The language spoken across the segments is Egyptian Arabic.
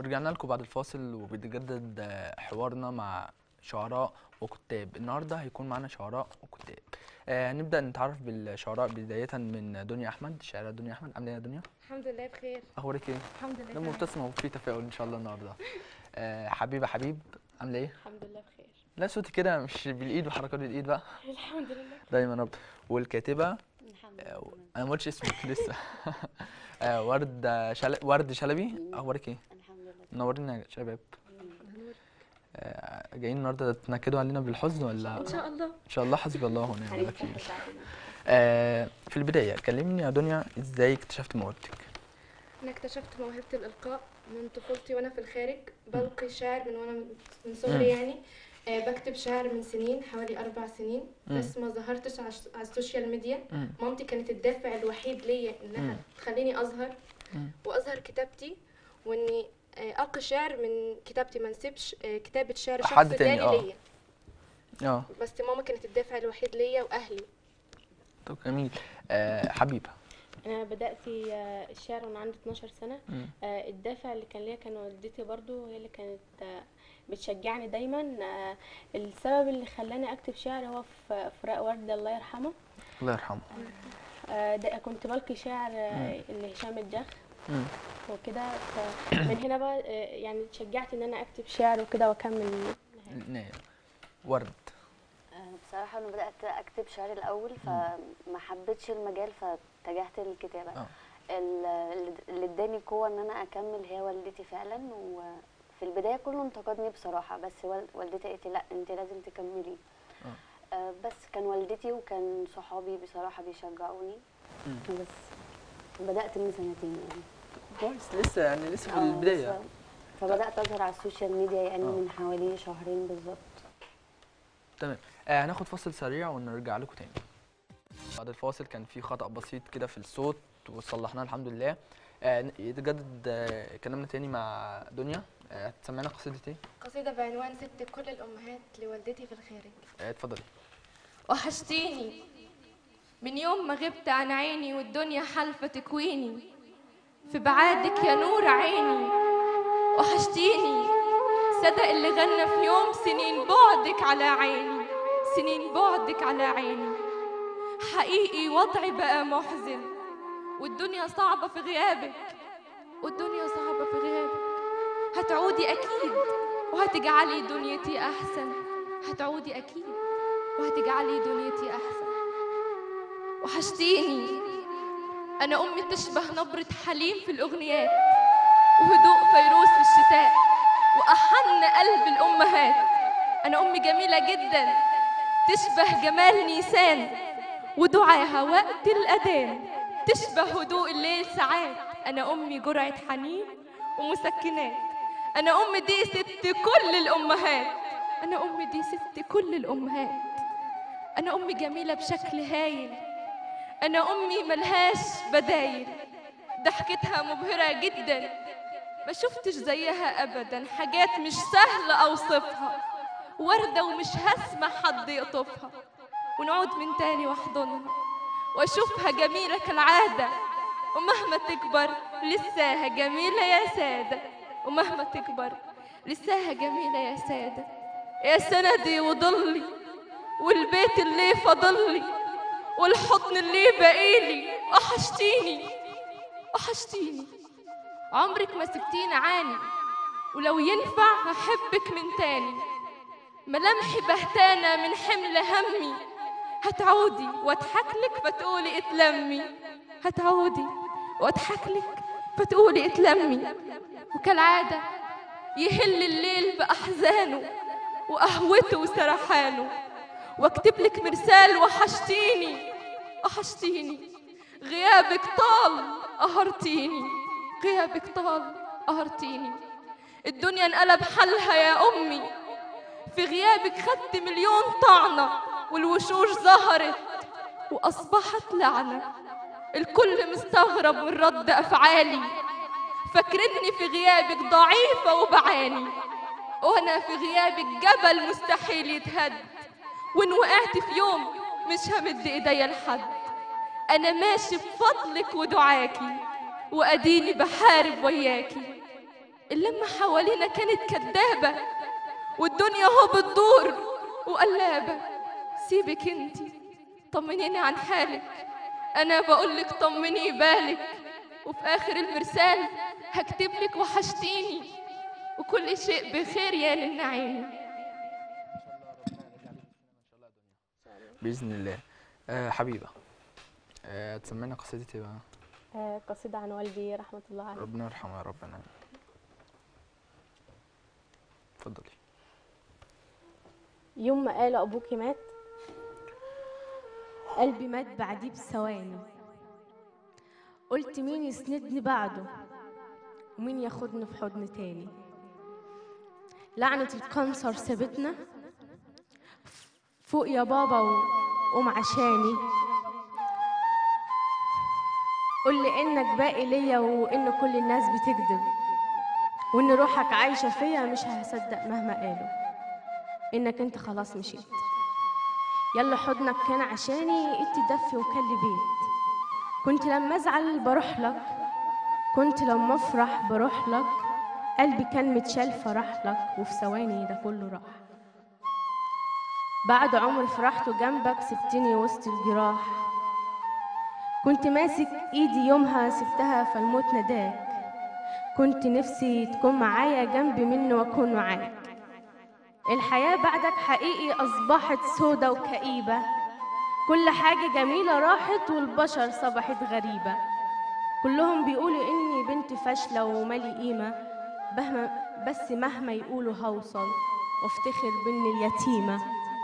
ورجعنا لكم بعد الفاصل وبيتجدد آه، حوارنا مع شعراء وكتاب النهارده هيكون معانا شعراء وكتاب آه نبدا نتعرف بالشعراء بدايه من دنيا احمد شاعره دنيا احمد عامله ايه يا دنيا الحمد لله بخير اخبارك ايه الحمد لله ده تمام. مبتسمه وفي تفاؤل ان شاء الله النهارده آه حبيبه حبيب عامله ايه الحمد لله بخير لا صوتي كده مش بالايد وحركات الايد بقى الحمد لله دايما رب والكاتبه الحمد آه، لله انا ما قلتش اسمك لسه آه ورد شل... ورد شلبي اخبارك ايه الحمد لله منورين يا شباب آه، جايين النهارده تنكدوا علينا بالحزن ولا ان شاء الله ان شاء الله حسبي الله ونعم الوكيل آه في البدايه كلمني يا دنيا ازاي اكتشفت موهبتك انا اكتشفت موهبه الالقاء من طفولتي وانا في الخارج بلقي شعر من وانا من صغري يعني آه بكتب شعر من سنين حوالي اربع سنين مم. بس ما ظهرتش على الش- على السوشيال ميديا مم. مامتي كانت الدافع الوحيد ليا مم. انها تخليني اظهر مم. واظهر كتابتي واني آه، القي شعر من كتابتي ما نسيبش آه، كتابه شعر حد شخص تاني، تاني آه. ليا اه بس ماما كانت الدافع الوحيد ليا واهلي طب جميل آه حبيبه انا بدات آه، الشعر وانا عندي 12 سنه مم. آه، الدافع اللي كان ليا كان والدتي برضو هي اللي كانت آه، بتشجعني دايما آه، السبب اللي خلاني اكتب شعر هو في فراق ورده الله يرحمه الله يرحمه آه، ده كنت بلقي شعر آه، لهشام الجخ مم. وكده فمن هنا بقى آه، يعني اتشجعت ان انا اكتب شعر وكده واكمل نايل ورد آه، بصراحة أنا بدأت أكتب شعر الأول فما حبيتش المجال فاتجهت للكتابة اه ال- اللي اداني قوة إن أنا أكمل هي والدتي فعلا وفي البداية كله انتقدني بصراحة بس وال- والدتي قالت لي لا أنت لازم تكملي اه آه، بس كان والدتي وكان صحابي بصراحة بيشجعوني مم. بس بدأت من سنتين يعني كويس لسه يعني لسه في آه، البدايه بس- فبدأت أظهر على السوشيال ميديا يعني آه. من حوالي شهرين بالظبط تمام آه هناخد فاصل سريع ونرجع لكم تاني بعد الفاصل كان في خطأ بسيط كده في الصوت وصلحناه الحمد لله آه ن- يتجدد آه كلامنا تاني مع دنيا آه هتسمعنا قصيدة ايه؟ قصيده بعنوان ست كل الامهات لوالدتي في الخارج آه اتفضلي وحشتيني من يوم ما غبت عن عيني والدنيا حالفة تكويني في بعادك يا نور عيني وحشتيني صدق اللي غنى في يوم سنين بعدك على عيني سنين بعدك على عيني حقيقي وضعي بقى محزن والدنيا صعبة في غيابك والدنيا صعبة في غيابك هتعودي أكيد وهتجعلي دنيتي أحسن هتعودي أكيد وهتجعلي دنيتي أحسن وحشتيني أنا أمي تشبه نبرة حليم في الأغنيات وهدوء فيروز في الشتاء وأحن قلب الأمهات أنا أمي جميلة جدا تشبه جمال نيسان ودعاها وقت الأذان تشبه هدوء الليل ساعات أنا أمي جرعة حنين ومسكنات أنا أمي دي ست كل الأمهات أنا أمي دي ست كل الأمهات أنا أمي جميلة بشكل هايل أنا أمي ملهاش بدايل ضحكتها مبهرة جدا ما شفتش زيها أبدا حاجات مش سهل أوصفها وردة ومش هسمع حد يقطفها ونعود من تاني واحضنها واشوفها جميلة كالعادة ومهما تكبر لساها جميلة يا سادة ومهما تكبر لساها جميلة يا سادة يا سندي وضلي والبيت اللي فاضلي والحضن اللي بقيلي وحشتيني وحشتيني عمرك ما سبتيني عاني ولو ينفع هحبك من تاني ملامحي بهتانة من حمل همي هتعودي واضحك لك فتقولي اتلمي هتعودي واضحك لك فتقولي اتلمي وكالعادة يهل الليل بأحزانه وقهوته وسرحانه واكتب لك مرسال وحشتيني وحشتيني غيابك طال قهرتيني غيابك طال قهرتيني الدنيا انقلب حالها يا أمي في غيابك خدت مليون طعنة والوشوش ظهرت وأصبحت لعنة الكل مستغرب من رد أفعالي فاكرني في غيابك ضعيفة وبعاني وأنا في غيابك جبل مستحيل يتهد وإن وقعت في يوم مش همد إيديا لحد أنا ماشي بفضلك ودعاكي وأديني بحارب وياكي اللمة حوالينا كانت كدابة والدنيا هو بتدور وقلابة سيبك انتي طمنيني عن حالك انا بقولك طمني بالك وفي اخر المرسال هكتبلك وحشتيني وكل شيء بخير يا للنعيم باذن الله آه حبيبه آه تسمعنا قصيدة ايه بقى آه، قصيدة عن والدي رحمة الله عليه ربنا يرحمه يا رب انا اتفضلي يوم ما قالوا أبوكي مات قلبي مات بعديه بثواني قلت مين يسندني بعده ومين ياخدني في حضن تاني لعنة الكانسر سابتنا فوق يا بابا وقوم عشاني قول لي انك باقي ليا وان كل الناس بتكذب وان روحك عايشة فيا مش هصدق مهما قالوا انك انت خلاص مشيت يلا حضنك كان عشاني ادي دفي وكلي بيت كنت لما ازعل بروح لك كنت لما افرح بروح لك قلبي كان متشال فرح لك وفي ثواني ده كله راح بعد عمر فرحته جنبك سبتني وسط الجراح كنت ماسك ايدي يومها سبتها فالموت نداك كنت نفسي تكون معايا جنبي منه واكون معاك الحياة بعدك حقيقي أصبحت سودة وكئيبة كل حاجة جميلة راحت والبشر صبحت غريبة كلهم بيقولوا إني بنت فاشلة ومالي قيمة بهما بس مهما يقولوا هوصل وافتخر بإني اليتيمة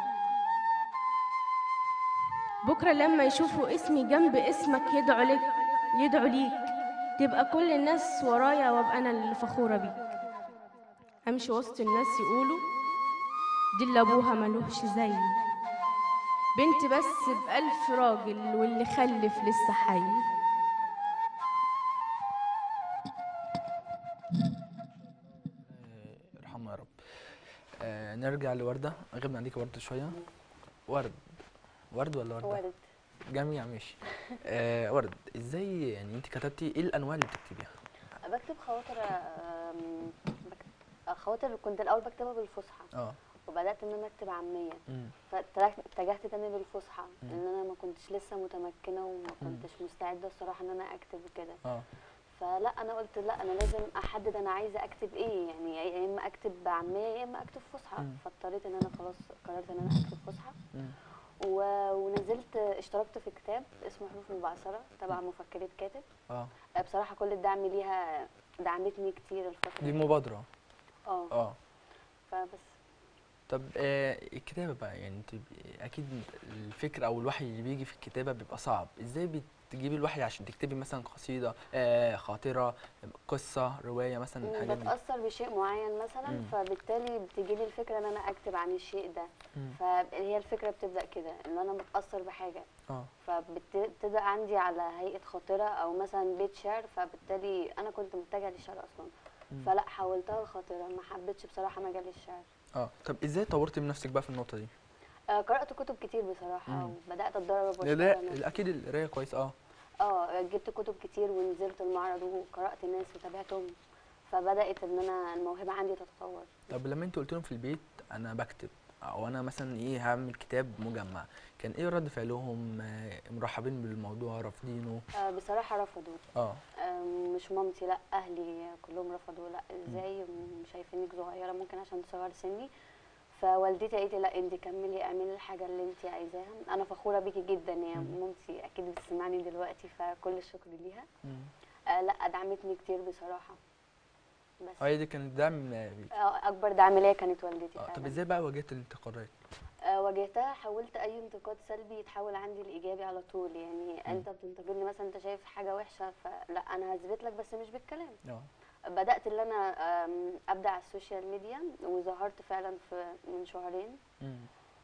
بكرة لما يشوفوا اسمي جنب اسمك يدعوا لك يدعوا ليك تبقى كل الناس ورايا وابقى أنا اللي فخورة بيك أمشي وسط الناس يقولوا دي اللي ابوها ملوش زي بنت بس بألف راجل واللي خلف لسه حي آه، يرحمه يا رب آه نرجع لوردة غبنا عليك ورد شوية ورد ورد ولا وردة؟ ورد جميع ماشي آه ورد ازاي يعني انت كتبتي ايه الانواع اللي بتكتبيها؟ بكتب خواطر آم، بك- خواطر كنت الاول بكتبها بالفصحى اه وبدات ان انا اكتب عاميه مم. فاتجهت تاني للفصحى مم. ان انا ما كنتش لسه متمكنه وما مم. كنتش مستعده الصراحه ان انا اكتب كده اه فلا انا قلت لا انا لازم احدد انا عايزه اكتب ايه يعني يا اما اكتب عاميه يا اما اكتب فصحى مم. فاضطريت ان انا خلاص قررت ان انا اكتب فصحى مم. و- ونزلت اشتركت في كتاب اسمه حروف مبعثره تبع مفكرة كاتب اه آه، بصراحه كل الدعم ليها دعمتني كتير الفتره دي مبادرة اه اه فبس طب آه الكتابة بقى يعني انت ب- اكيد الفكر او الوحي اللي بيجي في الكتابة بيبقى صعب ازاي بتجيبي الوحي عشان تكتبي مثلا قصيدة آه خاطرة قصة رواية مثلا الحاجات دي بتاثر بشيء معين مثلا مم. فبالتالي بتجيلي الفكره ان انا اكتب عن الشيء ده مم. فهي الفكره بتبدا كده ان انا متاثر بحاجه اه فبتبدا عندي على هيئه خاطره او مثلا بيت شعر فبالتالي انا كنت متجهه للشعر اصلا مم. فلا حولتها لخاطره ما حبيتش بصراحه مجال الشعر اه طب ازاي طورتي من نفسك بقى في النقطة دي؟ آه قرات كتب كتير بصراحه مم. وبدات اتدرب القراية واشتغل اكيد القراية كويس اه اه جبت كتب كتير ونزلت المعرض وقرات ناس وتابعتهم فبدات ان انا الموهبه عندي تتطور طب لما انت قلت لهم في البيت انا بكتب او انا مثلا ايه هعمل كتاب مجمع كان ايه رد فعلهم آه، مرحبين بالموضوع رافضينه آه بصراحه رفضوا اه آه مش مامتي لا اهلي كلهم رفضوا لا ازاي م- شايفينك صغيره ممكن عشان تصغر سني فوالدتي قالت لي لا انت كملي اعملي الحاجه اللي انت عايزاها انا فخوره بيكي جدا يا مم. مامتي اكيد بتسمعني دلوقتي فكل الشكر ليها مم. آه لا دعمتني كتير بصراحه بس اه هي دي كانت دعم آه، آه اكبر دعم ليا كانت والدتي آه، طب فعلا ازاي بقى واجهت الانتقادات آه، واجهتها حاولت اي انتقاد سلبي يتحول عندي لايجابي على طول يعني انت بتنتقدني مثلا انت شايف حاجه وحشه فلا انا هثبت لك بس مش بالكلام اه بدات ان انا آم، ابدا على السوشيال ميديا وظهرت فعلا في من شهرين مم.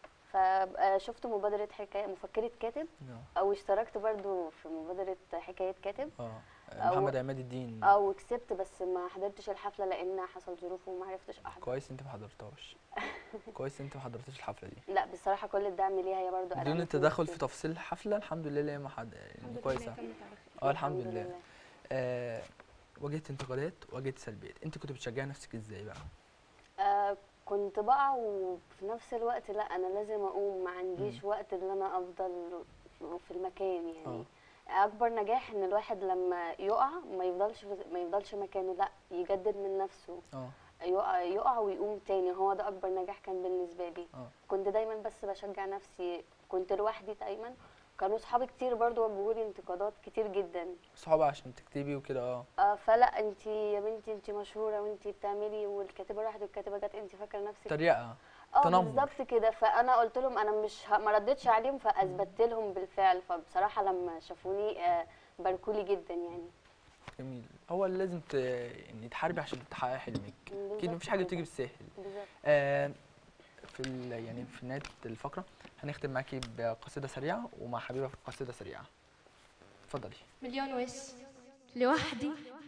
فشفت مبادره حكايه مفكره كاتب اه او اشتركت برضو في مبادره حكايه كاتب اه أو- محمد عماد الدين او كسبت بس ما حضرتش الحفله لان حصل ظروف وما عرفتش احضر كويس انت ما حضرتهاش كويس انت ما حضرتيش الحفله دي لا بصراحه كل الدعم ليها هي برضو بدون أدعمتني التدخل كتير. في تفاصيل الحفله الحمد لله ما حد يعني كويسه تمت على خير. اه الحمد لله آه واجهت انتقادات واجهت سلبيات انت كنت بتشجعي نفسك ازاي بقى آه كنت بقع وفي نفس الوقت لا انا لازم اقوم ما عنديش وقت ان انا افضل في المكان يعني اكبر نجاح ان الواحد لما يقع ما يفضلش ما يفضلش مكانه لا يجدد من نفسه اه يقع, يقع ويقوم تاني هو ده اكبر نجاح كان بالنسبه لي اه كنت دايما بس بشجع نفسي كنت لوحدي دايما كانوا صحابي كتير برضو وجهوا لي انتقادات كتير جدا صحابة عشان تكتبي وكده اه آه فلا انت يا بنتي انت مشهوره وانت بتعملي والكاتبه راحت والكاتبه جت انت فاكره نفسك تريقة اه تنمر. بالظبط كده فانا قلت لهم انا مش ه... ما ردتش عليهم فاثبتت لهم بالفعل فبصراحه لما شافوني آه باركوا لي جدا يعني جميل هو اللي لازم ت... يعني تحاربي عشان تحققي حلمك اكيد بالظبط مفيش حاجة كده. بتيجي بالسهل بالظبط آه في ال... يعني في نهاية الفقرة هنختم معاكي بقصيدة سريعة ومع حبيبة في قصيدة سريعة اتفضلي مليون وش لوحدي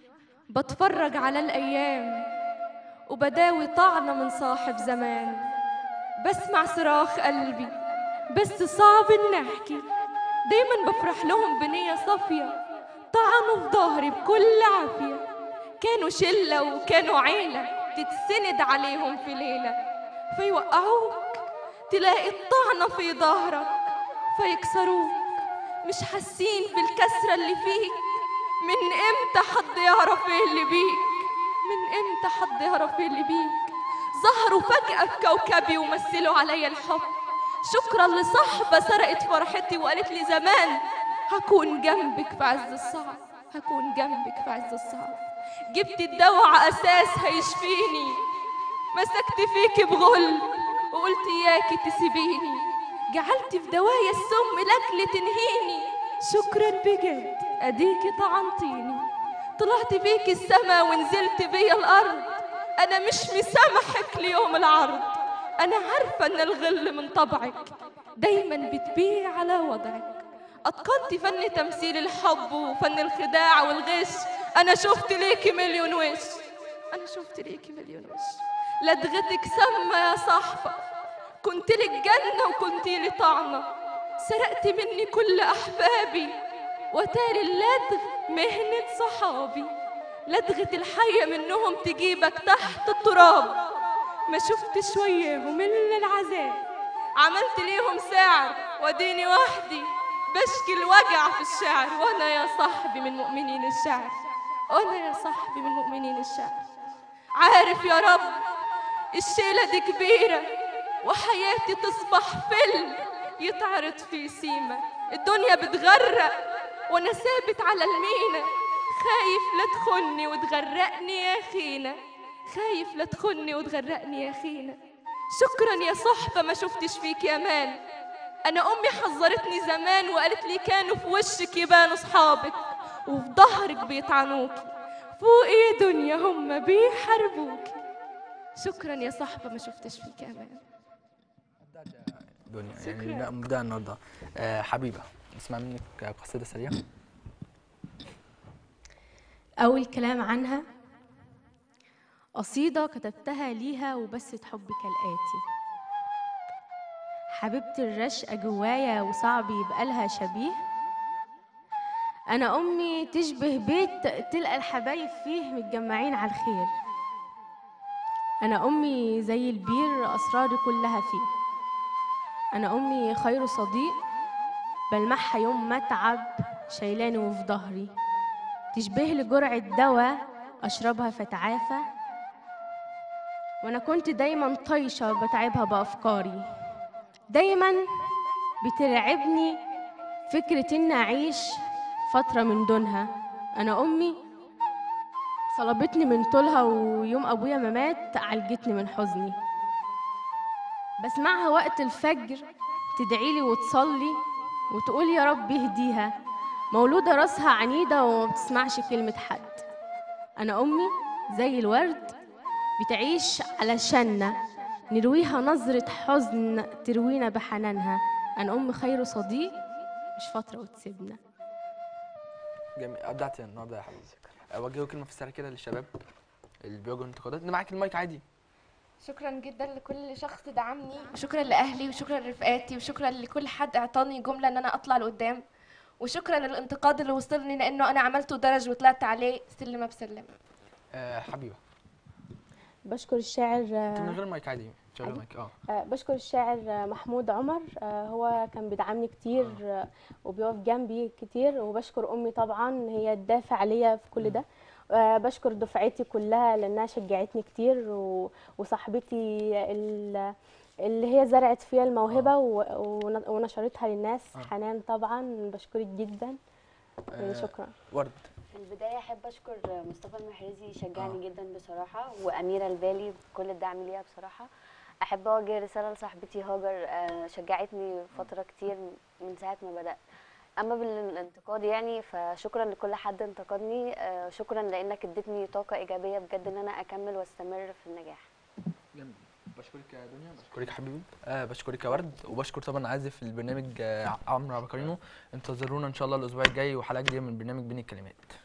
بتفرج على الأيام وبداوي طعنة من صاحب زمان بسمع صراخ قلبي بس صعب إن أحكي دايما بفرح لهم بنية صافية طعنوا في ظهري بكل عافية كانوا شلة وكانوا عيلة تتسند عليهم في ليلة فيوقعوك تلاقي الطعنة في ظهرك فيكسروك مش حاسين بالكسرة اللي فيك من امتى حد يعرف ايه اللي بيك من امتى حد يعرف ايه اللي بيك ظهروا فجأة في كوكبي ومثلوا عليا الحب شكرا لصاحبة سرقت فرحتي وقالت لي زمان هكون جنبك في عز الصعب هكون جنبك في عز الصعب جبت الدواء على اساس هيشفيني مسكت فيكي بغل وقلت اياكي تسيبيني جعلت في دوايا السم لاجل تنهيني شكرا بجد اديكي طعنتيني طلعت بيكي السما ونزلت بيا الارض انا مش مسامحك ليوم العرض انا عارفه ان الغل من طبعك دايما بتبيعي على وضعك اتقنتي فن تمثيل الحب وفن الخداع والغش انا شفت ليكي مليون وش انا شفت ليكي مليون وش لدغتك سما يا صاحبه كنت لك جنة وكنت لي طعنة سرقت مني كل أحبابي وتالي اللدغ مهنة صحابي لدغة الحية منهم تجيبك تحت التراب ما شفتش وياهم إلا العذاب عملت ليهم سعر وديني وحدي بشكي الوجع في الشعر وأنا يا صاحبي من مؤمنين الشعر وأنا يا صاحبي من مؤمنين الشعر عارف يا رب الشيلة دي كبيرة وحياتي تصبح فيلم يتعرض في سيما الدنيا بتغرق وانا ثابت على المينا خايف لا تخني وتغرقني يا خينا خايف لا تخني وتغرقني يا خينا شكرا يا صحبة ما شفتش فيك امان انا امي حذرتني زمان وقالت لي كانوا في وشك يبانوا صحابك وفي ظهرك بيطعنوكي فوق يا دنيا هم بيحاربوكي شكرا يا صاحبة ما شفتش فيك امان دنيا شكراً. يعني لا مبدأ النهارده آه حبيبة نسمع منك قصيدة سريعة أول كلام عنها قصيدة كتبتها ليها وبثت حب كالآتي حبيبتي الرشقة جوايا وصعب يبقى لها شبيه أنا أمي تشبه بيت تلقى الحبايب فيه متجمعين على الخير أنا أمي زي البير أسراري كلها فيه أنا أمي خير صديق بلمحها يوم ما أتعب شايلاني وفي ظهري تشبه لي جرعة دواء أشربها فتعافى وأنا كنت دايما طايشة بتعبها بأفكاري دايما بترعبني فكرة إن أعيش فترة من دونها أنا أمي صلبتني من طولها ويوم أبويا ما مات عالجتني من حزني بسمعها وقت الفجر تدعيلي وتصلي وتقول يا رب اهديها مولودة راسها عنيدة وما بتسمعش كلمة حد أنا أمي زي الورد بتعيش علشاننا نرويها نظرة حزن تروينا بحنانها أنا أمي خير صديق مش فترة وتسيبنا جميل ابدعتي النهارده يا حبيبي اوجهوا كلمة في السريع كده للشباب اللي بيواجهوا انتقادات انا معاك المايك عادي شكرا جدا لكل شخص دعمني وشكرا لاهلي وشكرا لرفقاتي وشكرا لكل حد اعطاني جمله ان انا اطلع لقدام وشكرا للانتقاد اللي وصلني لانه انا عملته درج وطلعت عليه سلمه بسلمه آه حبيبه بشكر الشاعر انت من غير مايك عادي شغل عادي؟ مايك اه آه، بشكر الشاعر آه، محمود عمر آه، هو كان بيدعمني كتير آه، وبيقف جنبي كتير وبشكر امي طبعا هي الدافع ليا في كل ده آه، بشكر دفعتي كلها لانها شجعتني كتير و- وصاحبتي ال- اللي هي زرعت فيها الموهبه و- ون- ونشرتها للناس آه. حنان طبعا بشكرك جدا آه، شكرا ورد في البداية أحب أشكر مصطفى المحرزي شجعني جدا بصراحة وأميرة البالي بكل الدعم ليها بصراحة أحب أوجه رسالة لصاحبتي هاجر آه، شجعتني فترة كتير من ساعة ما بدأت أما بالانتقاد يعني فشكرا لكل حد انتقدني آه، شكرا لأنك اديتني طاقة إيجابية بجد إن أنا أكمل واستمر في النجاح جميل بشكرك يا دنيا بشكرك يا حبيبي آه بشكرك يا ورد وبشكر طبعا عازف البرنامج آه عمرو عبقرينو انتظرونا ان شاء الله الاسبوع الجاي وحلقه جديده من برنامج بين الكلمات